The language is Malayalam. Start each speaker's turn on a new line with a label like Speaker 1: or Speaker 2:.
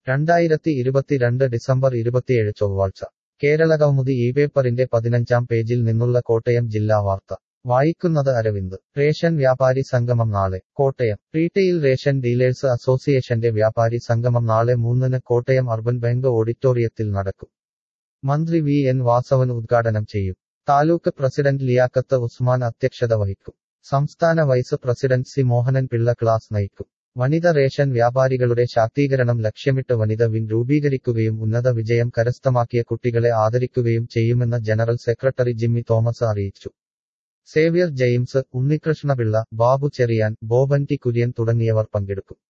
Speaker 1: രണ്ടായിരത്തി ഇരുപത്തിരണ്ട് ഡിസംബർ ഇരുപത്തിയേഴ് ചൊവ്വാഴ്ച കേരളകൗമുദി ഈ പേപ്പറിന്റെ പതിനഞ്ചാം പേജിൽ നിന്നുള്ള കോട്ടയം ജില്ലാ വാർത്ത വായിക്കുന്നത് അരവിന്ദ് റേഷൻ വ്യാപാരി സംഗമം നാളെ കോട്ടയം റീറ്റെയിൽ റേഷൻ ഡീലേഴ്സ് അസോസിയേഷന്റെ വ്യാപാരി സംഗമം നാളെ മൂന്നിന് കോട്ടയം അർബൻ ബാങ്ക് ഓഡിറ്റോറിയത്തിൽ നടക്കും മന്ത്രി വി എൻ വാസവൻ ഉദ്ഘാടനം ചെയ്യും താലൂക്ക് പ്രസിഡന്റ് ലിയാക്കത്ത് ഉസ്മാൻ അധ്യക്ഷത വഹിക്കും സംസ്ഥാന vice president C Mohanan Pillai class നയിക്കും വനിത റേഷൻ വ്യാപാരികളുടെ ശാക്തീകരണം ലക്ഷ്യമിട്ട് വനിത വിൻ രൂപീകരിക്കുകയും ഉന്നത വിജയം കരസ്ഥമാക്കിയ കുട്ടികളെ ആദരിക്കുകയും ചെയ്യുമെന്ന് ജനറൽ സെക്രട്ടറി ജിമ്മി തോമസ് അറിയിച്ചു സേവ്യർ ജെയിംസ് ഉണ്ണികൃഷ്ണപിള്ള ബാബു ചെറിയാൻ ബോബൻ ടി കുര്യൻ തുടങ്ങിയവർ പങ്കെടുക്കും